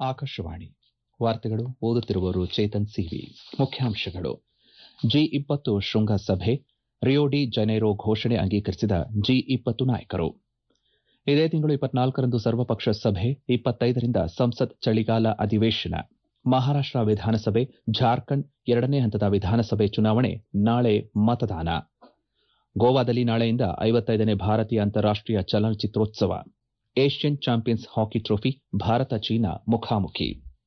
ಆಕಾಶವಾಣಿ ವಾರ್ತೆಗಳು ಓದುತ್ತಿರುವವರು ಚೇತನ್ ಸಿವಿ ಮುಖ್ಯಾಂಶಗಳು ಜಿ ಇಪ್ಪತ್ತು ಶೃಂಗಸಭೆ ರಿಯೋ ಡಿ ಜನೈರೋ ಘೋಷಣೆ ಅಂಗೀಕರಿಸಿದ ಜಿ ಇಪ್ಪತ್ತು ನಾಯಕರು ಇದೇ ತಿಂಗಳು ಇಪ್ಪತ್ನಾಲ್ಕರಂದು ಸರ್ವಪಕ್ಷ ಸಭೆ ಇಪ್ಪತ್ತೈದರಿಂದ ಸಂಸತ್ ಚಳಿಗಾಲ ಅಧಿವೇಶನ ಮಹಾರಾಷ್ಟ ವಿಧಾನಸಭೆ ಜಾರ್ಖಂಡ್ ಎರಡನೇ ಹಂತದ ವಿಧಾನಸಭೆ ಚುನಾವಣೆ ನಾಳೆ ಮತದಾನ ಗೋವಾದಲ್ಲಿ ನಾಳೆಯಿಂದ ಐವತ್ತೈದನೇ ಭಾರತೀಯ ಅಂತಾರಾಷ್ಟೀಯ ಚಲನಚಿತ್ರೋತ್ಸವ ಏಷ್ಯನ್ ಚಾಂಪಿಯನ್ಸ್ ಹಾಕಿ ಟ್ರೋಫಿ ಭಾರತ ಚೀನಾ ಮುಖಾಮುಖಿ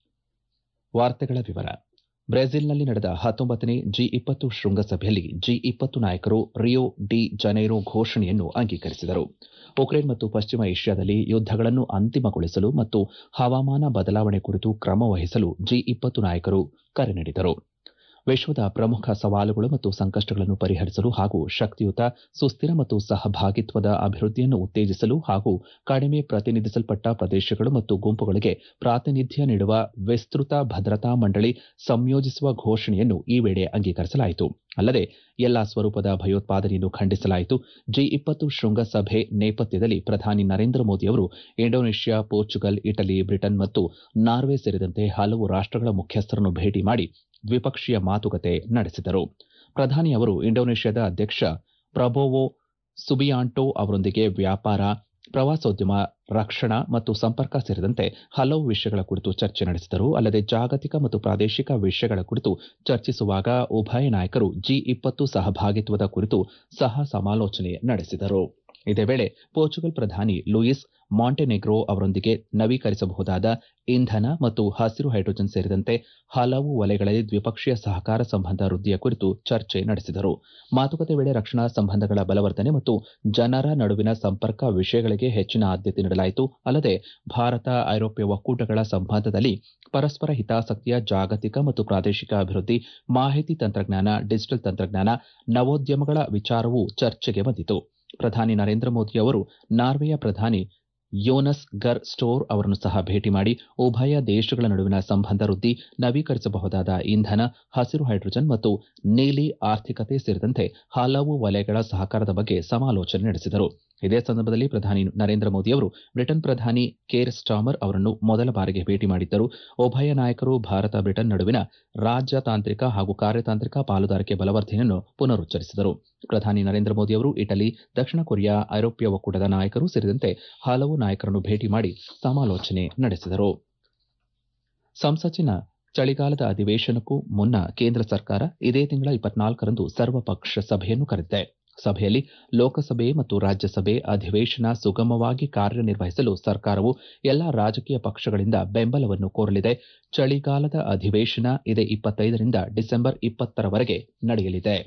ವಾರ್ತೆಗಳ ವಿವರ ಬ್ರೆಜಿಲ್ನಲ್ಲಿ ನಡೆದ ಹತ್ತೊಂಬತ್ತನೇ ಜಿ ಇಪ್ಪತ್ತು ಶೃಂಗಸಭೆಯಲ್ಲಿ ಜಿ ಇಪ್ಪತ್ತು ನಾಯಕರು ರಿಯೋ ಡಿ ಜನೈರೋ ಘೋಷಣೆಯನ್ನು ಅಂಗೀಕರಿಸಿದರು ಉಕ್ರೇನ್ ಮತ್ತು ಪಶ್ಚಿಮ ಏಷ್ಯಾದಲ್ಲಿ ಯುದ್ದಗಳನ್ನು ಅಂತಿಮಗೊಳಿಸಲು ಮತ್ತು ಹವಾಮಾನ ಬದಲಾವಣೆ ಕುರಿತು ಕ್ರಮ ವಹಿಸಲು ಜಿ ಇಪ್ಪತ್ತು ನಾಯಕರು ಕರೆ ನೀಡಿದರು ವಿಶ್ವದ ಪ್ರಮುಖ ಸವಾಲುಗಳು ಮತ್ತು ಸಂಕಷ್ಟಗಳನ್ನು ಪರಿಹರಿಸಲು ಹಾಗೂ ಶಕ್ತಿಯುತ ಸುಸ್ಥಿರ ಮತ್ತು ಸಹಭಾಗಿತ್ವದ ಅಭಿವೃದ್ಧಿಯನ್ನು ಉತ್ತೇಜಿಸಲು ಹಾಗೂ ಕಡಿಮೆ ಪ್ರತಿನಿಧಿಸಲ್ಪಟ್ಟ ಪ್ರದೇಶಗಳು ಮತ್ತು ಗುಂಪುಗಳಿಗೆ ಪ್ರಾತಿನಿಧ್ಯ ನೀಡುವ ವಿಸ್ತೃತ ಭದ್ರತಾ ಮಂಡಳಿ ಸಂಯೋಜಿಸುವ ಘೋಷಣೆಯನ್ನು ಈ ವೇಳೆ ಅಂಗೀಕರಿಸಲಾಯಿತು ಅಲ್ಲದೆ ಎಲ್ಲಾ ಸ್ವರೂಪದ ಭಯೋತ್ಪಾದನೆಯನ್ನು ಖಂಡಿಸಲಾಯಿತು ಜಿ ಇಪ್ಪತ್ತು ಶೃಂಗಸಭೆ ನೇಪಥ್ಯದಲ್ಲಿ ಪ್ರಧಾನಿ ನರೇಂದ್ರ ಮೋದಿ ಅವರು ಇಂಡೋನೇಷ್ಯಾ ಪೋರ್ಚುಗಲ್ ಇಟಲಿ ಬ್ರಿಟನ್ ಮತ್ತು ನಾರ್ವೆ ಸೇರಿದಂತೆ ಹಲವು ರಾಷ್ಟಗಳ ಮುಖ್ಯಸ್ಥರನ್ನು ಭೇಟಿ ಮಾಡಿ ದ್ವಿಪಕ್ಷೀಯ ಮಾತುಕತೆ ನಡೆಸಿದರು ಪ್ರಧಾನಿ ಅವರು ಇಂಡೋನೇಷ್ಯಾದ ಅಧ್ಯಕ್ಷ ಪ್ರಬೋವೋ ಸುಬಿಯಾಂಟೋ ಅವರೊಂದಿಗೆ ವ್ಯಾಪಾರ ಪ್ರವಾಸೋದ್ಯಮ ರಕ್ಷಣಾ ಮತ್ತು ಸಂಪರ್ಕ ಸೇರಿದಂತೆ ಹಲವು ವಿಷಯಗಳ ಕುರಿತು ಚರ್ಚೆ ನಡೆಸಿದರು ಅಲ್ಲದೆ ಜಾಗತಿಕ ಮತ್ತು ಪ್ರಾದೇಶಿಕ ವಿಷಯಗಳ ಕುರಿತು ಚರ್ಚಿಸುವಾಗ ಉಭಯ ನಾಯಕರು ಜಿ ಇಪ್ಪತ್ತು ಸಹಭಾಗಿತ್ವದ ಕುರಿತು ಸಹ ಸಮಾಲೋಚನೆ ನಡೆಸಿದರು ಇದೇ ವೇಳೆ ಪೋರ್ಚುಗಲ್ ಪ್ರಧಾನಿ ಲೂಯಿಸ್ ಮಾಂಟೆನೆಗ್ರೋ ಅವರೊಂದಿಗೆ ನವೀಕರಿಸಬಹುದಾದ ಇಂಧನ ಮತ್ತು ಹಸಿರು ಹೈಡ್ರೋಜನ್ ಸೇರಿದಂತೆ ಹಲವು ವಲಯಗಳಲ್ಲಿ ದ್ವಿಪಕ್ಷೀಯ ಸಹಕಾರ ಸಂಬಂಧ ವೃದ್ಧಿಯ ಕುರಿತು ಚರ್ಚೆ ನಡೆಸಿದರು ಮಾತುಕತೆ ವೇಳೆ ರಕ್ಷಣಾ ಸಂಬಂಧಗಳ ಬಲವರ್ಧನೆ ಮತ್ತು ಜನರ ನಡುವಿನ ಸಂಪರ್ಕ ವಿಷಯಗಳಿಗೆ ಹೆಚ್ಚಿನ ಆದ್ಯತೆ ನೀಡಲಾಯಿತು ಅಲ್ಲದೆ ಭಾರತ ಐರೋಪ್ಯ ಒಕ್ಕೂಟಗಳ ಸಂಬಂಧದಲ್ಲಿ ಪರಸ್ಪರ ಹಿತಾಸಕ್ತಿಯ ಜಾಗತಿಕ ಮತ್ತು ಪ್ರಾದೇಶಿಕ ಅಭಿವೃದ್ಧಿ ಮಾಹಿತಿ ತಂತ್ರಜ್ಞಾನ ಡಿಜಿಟಲ್ ತಂತ್ರಜ್ಞಾನ ನವೋದ್ಯಮಗಳ ವಿಚಾರವೂ ಚರ್ಚೆಗೆ ಬಂದಿತು ಪ್ರಧಾನಿ ನರೇಂದ್ರ ಮೋದಿ ಅವರು ನಾರ್ವೆಯ ಪ್ರಧಾನಿ ಯೋನಸ್ ಗರ್ ಸ್ಟೋರ್ ಅವರನ್ನು ಸಹ ಭೇಟಿ ಮಾಡಿ ಉಭಯ ದೇಶಗಳ ನಡುವಿನ ಸಂಬಂಧ ವೃದ್ಧಿ ನವೀಕರಿಸಬಹುದಾದ ಇಂಧನ ಹಸಿರು ಹೈಡ್ರೋಜನ್ ಮತ್ತು ನೀಲಿ ಆರ್ಥಿಕತೆ ಸೇರಿದಂತೆ ಹಲವು ವಲಯಗಳ ಸಹಕಾರದ ಬಗ್ಗೆ ಸಮಾಲೋಚನೆ ನಡೆಸಿದರು ಇದೇ ಸಂದರ್ಭದಲ್ಲಿ ಪ್ರಧಾನಿ ನರೇಂದ್ರ ಮೋದಿ ಅವರು ಬ್ರಿಟನ್ ಪ್ರಧಾನಿ ಕೇರ್ ಸ್ಟಾಮರ್ ಅವರನ್ನು ಮೊದಲ ಬಾರಿಗೆ ಭೇಟಿ ಮಾಡಿದ್ದರು ಉಭಯ ನಾಯಕರು ಭಾರತ ಬ್ರಿಟನ್ ನಡುವಿನ ರಾಜತಾಂತ್ರಿಕ ಹಾಗೂ ಕಾರ್ಯತಾಂತ್ರಿಕ ಪಾಲುದಾರಿಕೆ ಬಲವರ್ಧನೆಯನ್ನು ಪುನರುಚ್ಚರಿಸಿದರು ಪ್ರಧಾನಿ ನರೇಂದ್ರ ಮೋದಿ ಅವರು ಇಟಲಿ ದಕ್ಷಿಣ ಕೊರಿಯಾ ಐರೋಪ್ಯ ಒಕ್ಕೂಟದ ನಾಯಕರು ಸೇರಿದಂತೆ ಹಲವು ನಾಯಕರನ್ನು ಭೇಟಿ ಮಾಡಿ ಸಮಾಲೋಚನೆ ನಡೆಸಿದರು ಸಂಸತ್ತಿನ ಚಳಿಗಾಲದ ಅಧಿವೇಶನಕ್ಕೂ ಮುನ್ನ ಕೇಂದ್ರ ಸರ್ಕಾರ ಇದೇ ತಿಂಗಳ ಇಪ್ಪತ್ನಾಲ್ಕರಂದು ಸರ್ವಪಕ್ಷ ಸಭೆಯನ್ನು ಕರೆದಿದೆ ಸಭೆಯಲ್ಲಿ ಲೋಕಸಭೆ ಮತ್ತು ರಾಜ್ಯಸಭೆ ಅಧಿವೇಶನ ಸುಗಮವಾಗಿ ಕಾರ್ಯನಿರ್ವಹಿಸಲು ಸರ್ಕಾರವು ಎಲ್ಲಾ ರಾಜಕೀಯ ಪಕ್ಷಗಳಿಂದ ಬೆಂಬಲವನ್ನು ಕೋರಲಿದೆ ಚಳಿಗಾಲದ ಅಧಿವೇಶನ ಇದೇ ಇಪ್ಪತ್ತೈದರಿಂದ ಡಿಸೆಂಬರ್ ಇಪ್ಪತ್ತರವರೆಗೆ ನಡೆಯಲಿದೆ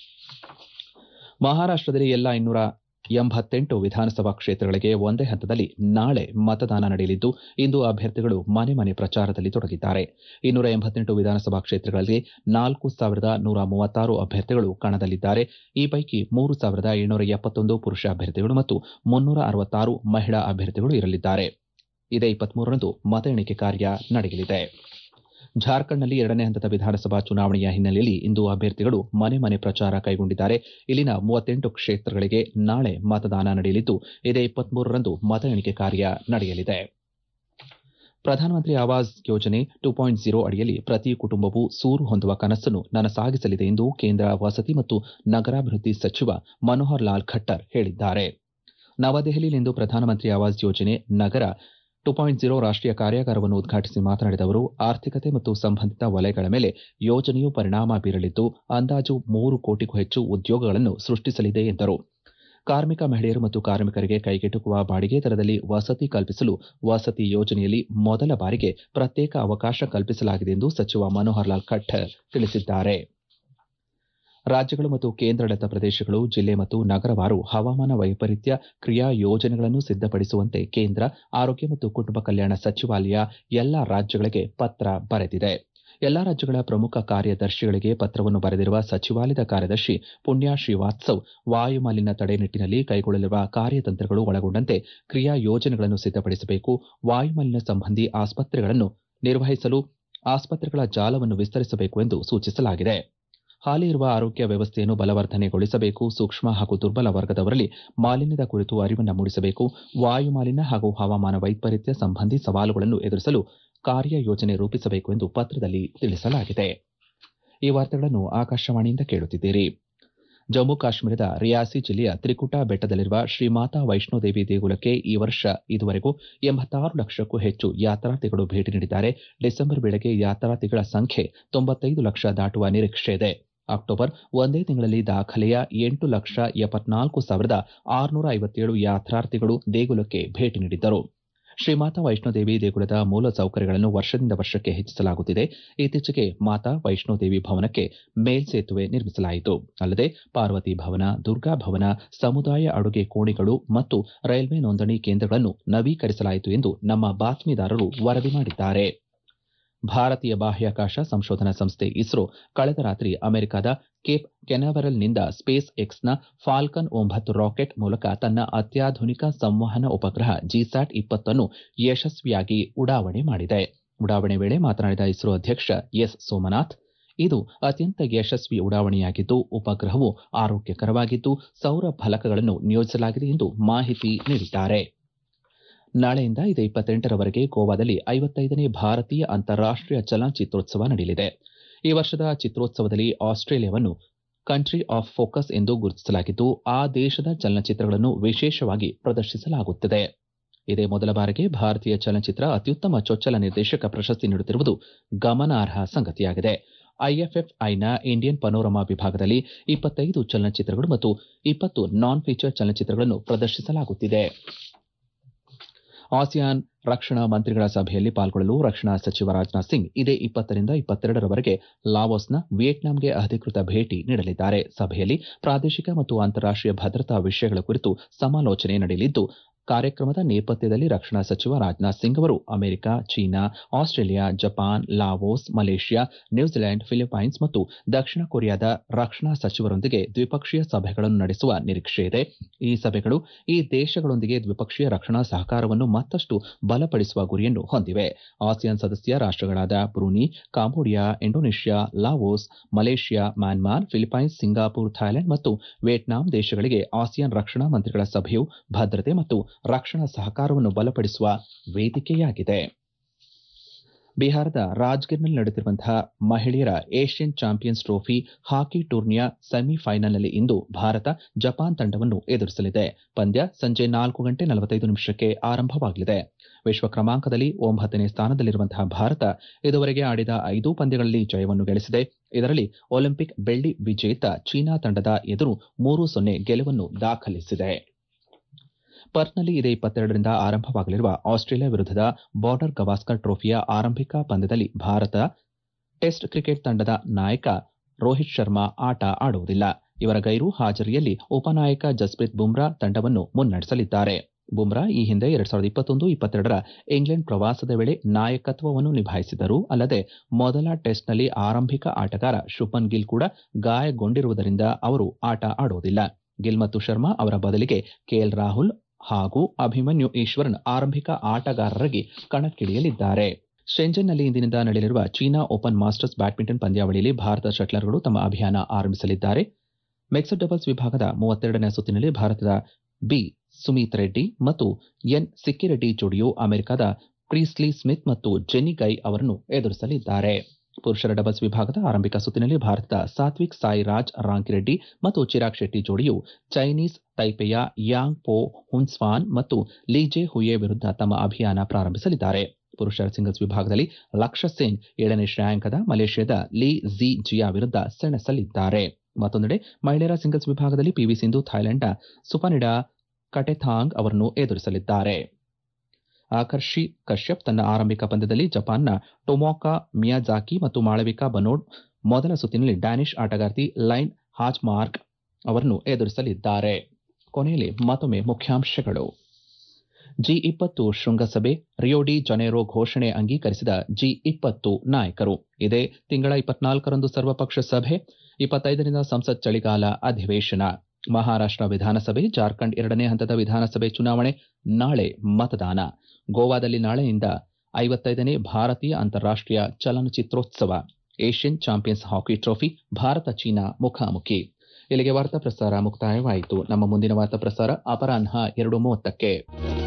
ಮಹಾರಾಷ್ಟದಲ್ಲಿ ಎಲ್ಲಾ ಇನ್ನೂರ ಎಂಬತ್ತೆಂಟು ವಿಧಾನಸಭಾ ಕ್ಷೇತ್ರಗಳಿಗೆ ಒಂದೇ ಹಂತದಲ್ಲಿ ನಾಳೆ ಮತದಾನ ನಡೆಯಲಿದ್ದು ಇಂದು ಅಭ್ಯರ್ಥಿಗಳು ಮನೆ ಮನೆ ಪ್ರಚಾರದಲ್ಲಿ ತೊಡಗಿದ್ದಾರೆ ಇನ್ನೂರ ಎಂಬತ್ತೆಂಟು ವಿಧಾನಸಭಾ ಕ್ಷೇತ್ರಗಳಲ್ಲಿ ನಾಲ್ಕು ಸಾವಿರದ ನೂರ ಮೂವತ್ತಾರು ಅಭ್ಯರ್ಥಿಗಳು ಕಣದಲ್ಲಿದ್ದಾರೆ ಈ ಪೈಕಿ ಮೂರು ಸಾವಿರದ ಏಳ್ನೂರ ಎಪ್ಪತ್ತೊಂದು ಪುರುಷ ಅಭ್ಯರ್ಥಿಗಳು ಮತ್ತು ಮುನ್ನೂರ ಅರವತ್ತಾರು ಮಹಿಳಾ ಅಭ್ಯರ್ಥಿಗಳು ಇರಲಿದ್ದಾರೆ ಇದೇ ಇಪ್ಪತ್ಮೂರರಂದು ಮತ ಎಣಿಕೆ ಕಾರ್ಯ ನಡೆಯಲಿದೆ ಜಾರ್ಖಂಡ್ನಲ್ಲಿ ಎರಡನೇ ಹಂತದ ವಿಧಾನಸಭಾ ಚುನಾವಣೆಯ ಹಿನ್ನೆಲೆಯಲ್ಲಿ ಇಂದು ಅಭ್ಯರ್ಥಿಗಳು ಮನೆ ಮನೆ ಪ್ರಚಾರ ಕೈಗೊಂಡಿದ್ದಾರೆ ಇಲ್ಲಿನ ಮೂವತ್ತೆಂಟು ಕ್ಷೇತ್ರಗಳಿಗೆ ನಾಳೆ ಮತದಾನ ನಡೆಯಲಿದ್ದು ಇದೇ ಇಪ್ಪತ್ಮೂರರಂದು ಮತ ಎಣಿಕೆ ಕಾರ್ಯ ನಡೆಯಲಿದೆ ಪ್ರಧಾನಮಂತ್ರಿ ಆವಾಸ್ ಯೋಜನೆ ಟು ಪಾಯಿಂಟ್ ಜೀರೋ ಅಡಿಯಲ್ಲಿ ಪ್ರತಿ ಕುಟುಂಬವೂ ಸೂರು ಹೊಂದುವ ಕನಸನ್ನು ನನಸಾಗಿಸಲಿದೆ ಎಂದು ಕೇಂದ್ರ ವಸತಿ ಮತ್ತು ನಗರಾಭಿವೃದ್ಧಿ ಸಚಿವ ಮನೋಹರ್ ಲಾಲ್ ಖಟ್ಟರ್ ಹೇಳಿದ್ದಾರೆ ನವದೆಹಲಿಯಲ್ಲಿಂದು ಪ್ರಧಾನಮಂತ್ರಿ ಆವಾಸ್ ಯೋಜನೆ ನಗರ ಟು ಪಾಯಿಂಟ್ ಜೀರೋ ರಾಷ್ಟೀಯ ಕಾರ್ಯಾಗಾರವನ್ನು ಉದ್ಘಾಟಿಸಿ ಮಾತನಾಡಿದ ಅವರು ಆರ್ಥಿಕತೆ ಮತ್ತು ಸಂಬಂಧಿತ ವಲಯಗಳ ಮೇಲೆ ಯೋಜನೆಯು ಪರಿಣಾಮ ಬೀರಲಿದ್ದು ಅಂದಾಜು ಮೂರು ಕೋಟಿಗೂ ಹೆಚ್ಚು ಉದ್ಯೋಗಗಳನ್ನು ಸೃಷ್ಟಿಸಲಿದೆ ಎಂದರು ಕಾರ್ಮಿಕ ಮಹಿಳೆಯರು ಮತ್ತು ಕಾರ್ಮಿಕರಿಗೆ ಕೈಗೆಟುಕುವ ಬಾಡಿಗೆ ದರದಲ್ಲಿ ವಸತಿ ಕಲ್ಪಿಸಲು ವಸತಿ ಯೋಜನೆಯಲ್ಲಿ ಮೊದಲ ಬಾರಿಗೆ ಪ್ರತ್ಯೇಕ ಅವಕಾಶ ಕಲ್ಪಿಸಲಾಗಿದೆ ಎಂದು ಸಚಿವ ಮನೋಹರ್ ಲಾಲ್ ಖಟ್ಟರ್ ತಿಳಿಸಿದ್ದಾರೆ ರಾಜ್ಯಗಳು ಮತ್ತು ಕೇಂದ್ರಾಡಳಿತ ಪ್ರದೇಶಗಳು ಜಿಲ್ಲೆ ಮತ್ತು ನಗರವಾರು ಹವಾಮಾನ ವೈಪರೀತ್ಯ ಕ್ರಿಯಾ ಯೋಜನೆಗಳನ್ನು ಸಿದ್ದಪಡಿಸುವಂತೆ ಕೇಂದ್ರ ಆರೋಗ್ಯ ಮತ್ತು ಕುಟುಂಬ ಕಲ್ಯಾಣ ಸಚಿವಾಲಯ ಎಲ್ಲಾ ರಾಜ್ಯಗಳಿಗೆ ಪತ್ರ ಬರೆದಿದೆ ಎಲ್ಲಾ ರಾಜ್ಯಗಳ ಪ್ರಮುಖ ಕಾರ್ಯದರ್ಶಿಗಳಿಗೆ ಪತ್ರವನ್ನು ಬರೆದಿರುವ ಸಚಿವಾಲಯದ ಕಾರ್ಯದರ್ಶಿ ಪುಣ್ಯ ಶ್ರೀವಾತ್ಸವ್ ವಾಯುಮಾಲಿನ್ಯ ತಡೆ ನಿಟ್ಟಿನಲ್ಲಿ ಕೈಗೊಳ್ಳಲಿರುವ ಕಾರ್ಯತಂತ್ರಗಳು ಒಳಗೊಂಡಂತೆ ಕ್ರಿಯಾ ಯೋಜನೆಗಳನ್ನು ಸಿದ್ದಪಡಿಸಬೇಕು ವಾಯುಮಾಲಿನ್ಯ ಸಂಬಂಧಿ ಆಸ್ಪತ್ರೆಗಳನ್ನು ನಿರ್ವಹಿಸಲು ಆಸ್ಪತ್ರೆಗಳ ಜಾಲವನ್ನು ವಿಸ್ತರಿಸಬೇಕು ಎಂದು ಸೂಚಿಸಲಾಗಿದೆ ಹಾಲಿ ಇರುವ ಆರೋಗ್ಯ ವ್ಯವಸ್ಥೆಯನ್ನು ಬಲವರ್ಧನೆಗೊಳಿಸಬೇಕು ಸೂಕ್ಷ್ಮ ಹಾಗೂ ದುರ್ಬಲ ವರ್ಗದವರಲ್ಲಿ ಮಾಲಿನ್ಯದ ಕುರಿತು ಅರಿವನ್ನು ಮೂಡಿಸಬೇಕು ವಾಯು ಮಾಲಿನ್ಯ ಹಾಗೂ ಹವಾಮಾನ ವೈಪರೀತ್ಯ ಸಂಬಂಧಿ ಸವಾಲುಗಳನ್ನು ಎದುರಿಸಲು ಕಾರ್ಯಯೋಜನೆ ರೂಪಿಸಬೇಕು ಎಂದು ಪತ್ರದಲ್ಲಿ ತಿಳಿಸಲಾಗಿದೆ ಈ ವಾರ್ತೆಗಳನ್ನು ಆಕಾಶವಾಣಿಯಿಂದ ಕೇಳುತ್ತಿದ್ದೀರಿ ಜಮ್ಮು ಕಾಶ್ಮೀರದ ರಿಯಾಸಿ ಜಿಲ್ಲೆಯ ತ್ರಿಕುಟಾ ಬೆಟ್ಟದಲ್ಲಿರುವ ಶ್ರೀಮಾತಾ ವೈಷ್ಣೋದೇವಿ ದೇಗುಲಕ್ಕೆ ಈ ವರ್ಷ ಇದುವರೆಗೂ ಎಂಬತ್ತಾರು ಲಕ್ಷಕ್ಕೂ ಹೆಚ್ಚು ಯಾತ್ರಾರ್ಥಿಗಳು ಭೇಟಿ ನೀಡಿದ್ದಾರೆ ಡಿಸೆಂಬರ್ ವೇಳೆಗೆ ಯಾತ್ರಾರ್ಥಿಗಳ ಸಂಖ್ಯೆ ತೊಂಬತ್ತೈದು ಲಕ್ಷ ದಾಟುವ ನಿರೀಕ್ಷೆ ಇದೆ ಅಕ್ಟೋಬರ್ ಒಂದೇ ತಿಂಗಳಲ್ಲಿ ದಾಖಲೆಯ ಎಂಟು ಲಕ್ಷ ಎಪ್ಪತ್ನಾಲ್ಕು ಸಾವಿರದ ಆರುನೂರ ಐವತ್ತೇಳು ಯಾತ್ರಾರ್ಥಿಗಳು ದೇಗುಲಕ್ಕೆ ಭೇಟಿ ನೀಡಿದ್ದರು ಶ್ರೀಮಾತಾ ವೈಷ್ಣೋದೇವಿ ದೇಗುಲದ ಮೂಲ ಸೌಕರ್ಯಗಳನ್ನು ವರ್ಷದಿಂದ ವರ್ಷಕ್ಕೆ ಹೆಚ್ಚಿಸಲಾಗುತ್ತಿದೆ ಇತ್ತೀಚೆಗೆ ಮಾತಾ ವೈಷ್ಣೋದೇವಿ ಭವನಕ್ಕೆ ಮೇಲ್ಸೇತುವೆ ನಿರ್ಮಿಸಲಾಯಿತು ಅಲ್ಲದೆ ಪಾರ್ವತಿ ಭವನ ದುರ್ಗಾ ಭವನ ಸಮುದಾಯ ಅಡುಗೆ ಕೋಣೆಗಳು ಮತ್ತು ರೈಲ್ವೆ ನೋಂದಣಿ ಕೇಂದ್ರಗಳನ್ನು ನವೀಕರಿಸಲಾಯಿತು ಎಂದು ನಮ್ಮ ಬಾತ್ಮೀದಾರರು ವರದಿ ಮಾಡಿದ್ದಾರೆ ಭಾರತೀಯ ಬಾಹ್ಯಾಕಾಶ ಸಂಶೋಧನಾ ಸಂಸ್ಥೆ ಇಸ್ರೋ ಕಳೆದ ರಾತ್ರಿ ಅಮೆರಿಕದ ಕೇಪ್ ಕೆನವೆರಲ್ನಿಂದ ಸ್ಪೇಸ್ ಎಕ್ಸ್ನ ಫಾಲ್ಕನ್ ಒಂಬತ್ತು ರಾಕೆಟ್ ಮೂಲಕ ತನ್ನ ಅತ್ಯಾಧುನಿಕ ಸಂವಹನ ಉಪಗ್ರಹ ಜಿಸ್ಯಾಟ್ ಇಪ್ಪತ್ತನ್ನು ಯಶಸ್ವಿಯಾಗಿ ಉಡಾವಣೆ ಮಾಡಿದೆ ಉಡಾವಣೆ ವೇಳೆ ಮಾತನಾಡಿದ ಇಸ್ರೋ ಅಧ್ಯಕ್ಷ ಎಸ್ ಸೋಮನಾಥ್ ಇದು ಅತ್ಯಂತ ಯಶಸ್ವಿ ಉಡಾವಣೆಯಾಗಿದ್ದು ಉಪಗ್ರಹವು ಆರೋಗ್ಯಕರವಾಗಿದ್ದು ಸೌರ ಫಲಕಗಳನ್ನು ನಿಯೋಜಿಸಲಾಗಿದೆ ಎಂದು ಮಾಹಿತಿ ನೀಡಿದ್ದಾರೆ ನಾಳೆಯಿಂದ ಇದೇ ಇಪ್ಪತ್ತೆಂಟರವರೆಗೆ ಗೋವಾದಲ್ಲಿ ಐವತ್ತೈದನೇ ಭಾರತೀಯ ಅಂತಾರಾಷ್ಟೀಯ ಚಲನಚಿತ್ರೋತ್ಸವ ನಡೆಯಲಿದೆ ಈ ವರ್ಷದ ಚಿತ್ರೋತ್ಸವದಲ್ಲಿ ಆಸ್ಟ್ರೇಲಿಯಾವನ್ನು ಕಂಟ್ರಿ ಆಫ್ ಫೋಕಸ್ ಎಂದು ಗುರುತಿಸಲಾಗಿದ್ದು ಆ ದೇಶದ ಚಲನಚಿತ್ರಗಳನ್ನು ವಿಶೇಷವಾಗಿ ಪ್ರದರ್ಶಿಸಲಾಗುತ್ತದೆ ಇದೇ ಮೊದಲ ಬಾರಿಗೆ ಭಾರತೀಯ ಚಲನಚಿತ್ರ ಅತ್ಯುತ್ತಮ ಚೊಚ್ಚಲ ನಿರ್ದೇಶಕ ಪ್ರಶಸ್ತಿ ನೀಡುತ್ತಿರುವುದು ಗಮನಾರ್ಹ ಸಂಗತಿಯಾಗಿದೆ ಐಎಫ್ಎಫ್ಐನ ಇಂಡಿಯನ್ ಪನೋರಮಾ ವಿಭಾಗದಲ್ಲಿ ಇಪ್ಪತ್ತೈದು ಚಲನಚಿತ್ರಗಳು ಮತ್ತು ಇಪ್ಪತ್ತು ನಾನ್ ಫೀಚರ್ ಚಲನಚಿತ್ರಗಳನ್ನು ಪ್ರದರ್ಶಿಸಲಾಗುತ್ತಿದೆ ಆಸಿಯಾನ್ ರಕ್ಷಣಾ ಮಂತ್ರಿಗಳ ಸಭೆಯಲ್ಲಿ ಪಾಲ್ಗೊಳ್ಳಲು ರಕ್ಷಣಾ ಸಚಿವ ರಾಜನಾಥ್ ಸಿಂಗ್ ಇದೇ ಇಪ್ಪತ್ತರಿಂದ ಇಪ್ಪತ್ತೆರಡರವರೆಗೆ ಲಾವೋಸ್ನ ವಿಯೆಟ್ನಾಂಗೆ ಅಧಿಕೃತ ಭೇಟಿ ನೀಡಲಿದ್ದಾರೆ ಸಭೆಯಲ್ಲಿ ಪ್ರಾದೇಶಿಕ ಮತ್ತು ಅಂತಾರಾಷ್ಟೀಯ ಭದ್ರತಾ ವಿಷಯಗಳ ಕುರಿತು ಸಮಾಲೋಚನೆ ನಡೆಯಲಿದ್ದು ಕಾರ್ಯಕ್ರಮದ ನೇಪಥ್ಯದಲ್ಲಿ ರಕ್ಷಣಾ ಸಚಿವ ರಾಜನಾಥ್ ಸಿಂಗ್ ಅವರು ಅಮೆರಿಕ ಚೀನಾ Australia Japan Laos Malaysia New Zealand Philippines ಮತ್ತು ದಕ್ಷಿಣ ಕೊರಿಯಾದ ರಕ್ಷಣಾ ಸಚಿವರೊಂದಿಗೆ ದ್ವಿಪಕ್ಷೀಯ ಸಭೆಗಳನ್ನು ನಡೆಸುವ ನಿರೀಕ್ಷೆಯಿದೆ ಈ ಸಭೆಗಳು ಈ ದೇಶಗಳೊಂದಿಗೆ ದ್ವಿಪಕ್ಷೀಯ ರಕ್ಷಣಾ ಸಹಕಾರವನ್ನು ಮತ್ತಷ್ಟು ಬಲಪಡಿಸುವ ಗುರಿಯನ್ನು ಹೊಂದಿವೆ ಆಸಿಯಾನ್ ಸದಸ್ಯ ರಾಷ್ಟಗಳಾದ Brunei Cambodia Indonesia Laos Malaysia Myanmar Philippines Singapore Thailand ಮತ್ತು ವಿಯೆಟ್ನಾಂ ದೇಶಗಳಿಗೆ ಆಸಿಯಾನ್ ರಕ್ಷಣಾ ಮಂತ್ರಿಗಳ ಸಭೆಯು ಭದ್ರತೆ ಮತ್ತು ರಕ್ಷಣಾ ಸಹಕಾರವನ್ನು ಬಲಪಡಿಸುವ ವೇದಿಕೆಯಾಗಿದೆ ಬಿಹಾರದ ರಾಜ್ಗಿರ್ನಲ್ಲಿ ನಡೆಯುತ್ತಿರುವಂತಹ ಮಹಿಳೆಯರ ಏಷ್ಯನ್ ಚಾಂಪಿಯನ್ಸ್ ಟ್ರೋಫಿ ಹಾಕಿ ಟೂರ್ನಿಯ ಸೆಮಿಫೈನಲ್ನಲ್ಲಿ ಇಂದು ಭಾರತ ಜಪಾನ್ ತಂಡವನ್ನು ಎದುರಿಸಲಿದೆ ಪಂದ್ಯ ಸಂಜೆ ನಾಲ್ಕು ಗಂಟೆ ನಲವತ್ತೈದು ನಿಮಿಷಕ್ಕೆ ಆರಂಭವಾಗಲಿದೆ ವಿಶ್ವ ಕ್ರಮಾಂಕದಲ್ಲಿ ಒಂಬತ್ತನೇ ಸ್ಥಾನದಲ್ಲಿರುವಂತಹ ಭಾರತ ಇದುವರೆಗೆ ಆಡಿದ ಐದು ಪಂದ್ಯಗಳಲ್ಲಿ ಜಯವನ್ನು ಗಳಿಸಿದೆ ಇದರಲ್ಲಿ ಒಲಿಂಪಿಕ್ ಬೆಳ್ಳಿ ವಿಜೇತ ಚೀನಾ ತಂಡದ ಎದುರು ಮೂರು ಸೊನ್ನೆ ಗೆಲುವನ್ನು ದಾಖಲಿಸಿದೆ ಪರ್ತ್ನಲ್ಲಿ ಇದೇ ಇಪ್ಪತ್ತೆರಡರಿಂದ ಆರಂಭವಾಗಲಿರುವ ಆಸ್ಟ್ರೇಲಿಯಾ ವಿರುದ್ಧದ ಬಾರ್ಡರ್ ಗವಾಸ್ಕರ್ ಟ್ರೋಫಿಯ ಆರಂಭಿಕ ಪಂದ್ಯದಲ್ಲಿ ಭಾರತ ಟೆಸ್ಟ್ ಕ್ರಿಕೆಟ್ ತಂಡದ ನಾಯಕ ರೋಹಿತ್ ಶರ್ಮಾ ಆಟ ಆಡುವುದಿಲ್ಲ ಇವರ ಗೈರು ಹಾಜರಿಯಲ್ಲಿ ಉಪನಾಯಕ ಜಸ್ಪ್ರೀತ್ ಬುಮ್ರಾ ತಂಡವನ್ನು ಮುನ್ನಡೆಸಲಿದ್ದಾರೆ ಬುಮ್ರಾ ಈ ಹಿಂದೆ ಎರಡ್ ಸಾವಿರದ ಇಪ್ಪತ್ತೊಂದು ಇಪ್ಪತ್ತೆರಡರ ಇಂಗ್ಲೆಂಡ್ ಪ್ರವಾಸದ ವೇಳೆ ನಾಯಕತ್ವವನ್ನು ನಿಭಾಯಿಸಿದರು ಅಲ್ಲದೆ ಮೊದಲ ಟೆಸ್ಟ್ನಲ್ಲಿ ಆರಂಭಿಕ ಆಟಗಾರ ಶುಭನ್ ಗಿಲ್ ಕೂಡ ಗಾಯಗೊಂಡಿರುವುದರಿಂದ ಅವರು ಆಟ ಆಡುವುದಿಲ್ಲ ಗಿಲ್ ಮತ್ತು ಶರ್ಮಾ ಅವರ ಬದಲಿಗೆ ಕೆಎಲ್ ರಾಹುಲ್ ಹಾಗೂ ಅಭಿಮನ್ಯು ಈಶ್ವರನ್ ಆರಂಭಿಕ ಆಟಗಾರರಾಗಿ ಕಣಕ್ಕಿಳಿಯಲಿದ್ದಾರೆ ಶೆಂಜನ್ನಲ್ಲಿ ಇಂದಿನಿಂದ ನಡೆಯಲಿರುವ ಚೀನಾ ಓಪನ್ ಮಾಸ್ಟರ್ಸ್ ಬ್ಯಾಡ್ಮಿಂಟನ್ ಪಂದ್ಯಾವಳಿಯಲ್ಲಿ ಭಾರತದ ಶಟ್ಲರ್ಗಳು ತಮ್ಮ ಅಭಿಯಾನ ಆರಂಭಿಸಲಿದ್ದಾರೆ ಮಿಕ್ಸ್ಡ್ ಡಬಲ್ಸ್ ವಿಭಾಗದ ಮೂವತ್ತೆರಡನೇ ಸುತ್ತಿನಲ್ಲಿ ಭಾರತದ ಬಿ ಸುಮೀತ್ ರೆಡ್ಡಿ ಮತ್ತು ಎನ್ ಸಿಕ್ಕಿರೆಡ್ಡಿ ಜೋಡಿಯು ಅಮೆರಿಕದ ಕ್ರೀಸ್ಲಿ ಸ್ಮಿತ್ ಮತ್ತು ಜೆನ್ನಿ ಗೈ ಅವರನ್ನು ಎದುರಿಸಲಿದ್ದಾರೆ ಪುರುಷರ ಡಬಲ್ಸ್ ವಿಭಾಗದ ಆರಂಭಿಕ ಸುತ್ತಿನಲ್ಲಿ ಭಾರತದ ಸಾತ್ವಿಕ್ ಸಾಯಿ ರಾಜ್ ರಾಂಕಿರೆಡ್ಡಿ ಮತ್ತು ಚಿರಾಗ್ ಶೆಟ್ಟಿ ಜೋಡಿಯು ಚೈನೀಸ್ ತೈಪೆಯ ಯಾಂಗ್ ಪೋ ಹುನ್ಸ್ವಾನ್ ಮತ್ತು ಲೀಜೆ ಹುಯೆ ವಿರುದ್ಧ ತಮ್ಮ ಅಭಿಯಾನ ಪ್ರಾರಂಭಿಸಲಿದ್ದಾರೆ ಪುರುಷರ ಸಿಂಗಲ್ಸ್ ವಿಭಾಗದಲ್ಲಿ ಲಕ್ಷ್ಯ ಸೇನ್ ಏಳನೇ ಶ್ರೇಯಾಂಕದ ಮಲೇಷ್ಯಾದ ಲೀ ಝಿ ಜಿಯಾ ವಿರುದ್ಧ ಸೆಣಸಲಿದ್ದಾರೆ ಮತ್ತೊಂದೆಡೆ ಮಹಿಳೆಯರ ಸಿಂಗಲ್ಸ್ ವಿಭಾಗದಲ್ಲಿ ಪಿವಿ ಸಿಂಧು ಥೈಲ್ಯಾಂಡ್ನ ಸುಪನಿಡಾ ಕಟೆಥಾಂಗ್ ಅವರನ್ನು ಎದುರಿಸಲಿದ್ದಾರೆ ಆಕರ್ಷಿ ಕಶ್ಯಪ್ ತನ್ನ ಆರಂಭಿಕ ಪಂದ್ಯದಲ್ಲಿ ಜಪಾನ್ನ ಟೊಮೊಕಾ ಮಿಯಾಜಾಕಿ ಮತ್ತು ಮಾಳವಿಕಾ ಬನೋಡ್ ಮೊದಲ ಸುತ್ತಿನಲ್ಲಿ ಡ್ಯಾನಿಶ್ ಆಟಗಾರ್ತಿ ಲೈನ್ ಹಾಜ್ಮಾರ್ಕ್ ಅವರನ್ನು ಎದುರಿಸಲಿದ್ದಾರೆ ಕೊನೆಯಲ್ಲಿ ಮತ್ತೊಮ್ಮೆ ಮುಖ್ಯಾಂಶಗಳು ಜಿ ಇಪ್ಪತ್ತು ಶೃಂಗಸಭೆ ರಿಯೋಡಿ ಜನೇರೋ ಘೋಷಣೆ ಅಂಗೀಕರಿಸಿದ ಜಿ ಇಪ್ಪತ್ತು ನಾಯಕರು ಇದೇ ತಿಂಗಳ ಇಪ್ಪತ್ನಾಲ್ಕರಂದು ಸರ್ವಪಕ್ಷ ಸಭೆ ಇಪ್ಪತ್ತೈದರಿಂದ ಸಂಸತ್ ಚಳಿಗಾಲ ಅಧಿವೇಶನ ಮಹಾರಾಷ್ಟ್ರ ವಿಧಾನಸಭೆ ಜಾರ್ಖಂಡ್ ಎರಡನೇ ಹಂತದ ವಿಧಾನಸಭೆ ಚುನಾವಣೆ ನಾಳೆ ಮತದಾನ ಗೋವಾದಲ್ಲಿ ನಾಳೆಯಿಂದ ಐವತ್ತೈದನೇ ಭಾರತೀಯ ಅಂತಾರಾಷ್ಟೀಯ ಚಲನಚಿತ್ರೋತ್ಸವ ಏಷ್ಯನ್ ಚಾಂಪಿಯನ್ಸ್ ಹಾಕಿ ಟ್ರೋಫಿ ಭಾರತ ಚೀನಾ ಮುಖಾಮುಖಿ ಇಲ್ಲಿಗೆ ವಾರ್ತಾ ಪ್ರಸಾರ ಮುಕ್ತಾಯವಾಯಿತು ನಮ್ಮ ಮುಂದಿನ ವಾರ್ತಾ ಪ್ರಸಾರ ಅಪರಾಹ್ನ ಎರಡು ಮೂವತ್ತಕ್ಕೆ